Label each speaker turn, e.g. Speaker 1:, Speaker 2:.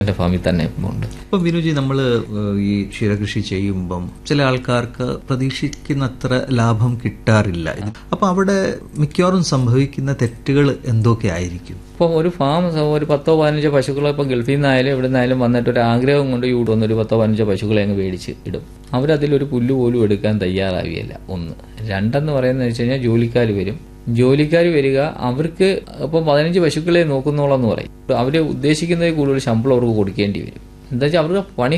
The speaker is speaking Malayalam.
Speaker 1: എൻ്റെ ഫാമിൽ തന്നെ ഉണ്ട്
Speaker 2: ഇപ്പൊ വിനുജി നമ്മൾ ഈ ക്ഷീരകൃഷി ചെയ്യുമ്പം ചില ആൾക്കാർക്ക് പ്രതീക്ഷിക്കുന്നത്ര ലാഭം കിട്ടാറില്ല ഇത് അപ്പൊ അവിടെ മിക്കവാറും സംഭവിക്കുന്ന തെറ്റുകൾ എന്തൊക്കെ ആയിരിക്കും
Speaker 1: ഇപ്പം ഒരു ഫാം സ- ഒരു പത്തോ പതിനഞ്ചോ പശുക്കളെ ഇപ്പം ഗൾഫിൽ നിന്നായാലും ഇവിടെ നിന്നായാലും വന്നിട്ട് ഒരു ആഗ്രഹം കൊണ്ട് ഈ കൊണ്ടുവന്ന് ഒരു പത്തോ പതിനഞ്ചോ പശുക്കളെ അങ്ങ് മേടിച്ച് ഇടും അവരതിലൊരു പുല്ല് പോലും എടുക്കാൻ തയ്യാറാവുകയില്ല ഒന്ന് രണ്ടെന്ന് പറയുന്നത് വെച്ച് കഴിഞ്ഞാൽ ജോലിക്കാർ വരും ജോലിക്കാർ വരിക അവർക്ക് ഇപ്പം പതിനഞ്ച് പശുക്കളെ നോക്കുന്നോളെന്ന് പറയും അവർ ഉദ്ദേശിക്കുന്നതിൽ കൂടുതൽ ശമ്പളം അവർക്ക് കൊടുക്കേണ്ടി വരും എന്താ വെച്ചാൽ അവർക്ക് പണി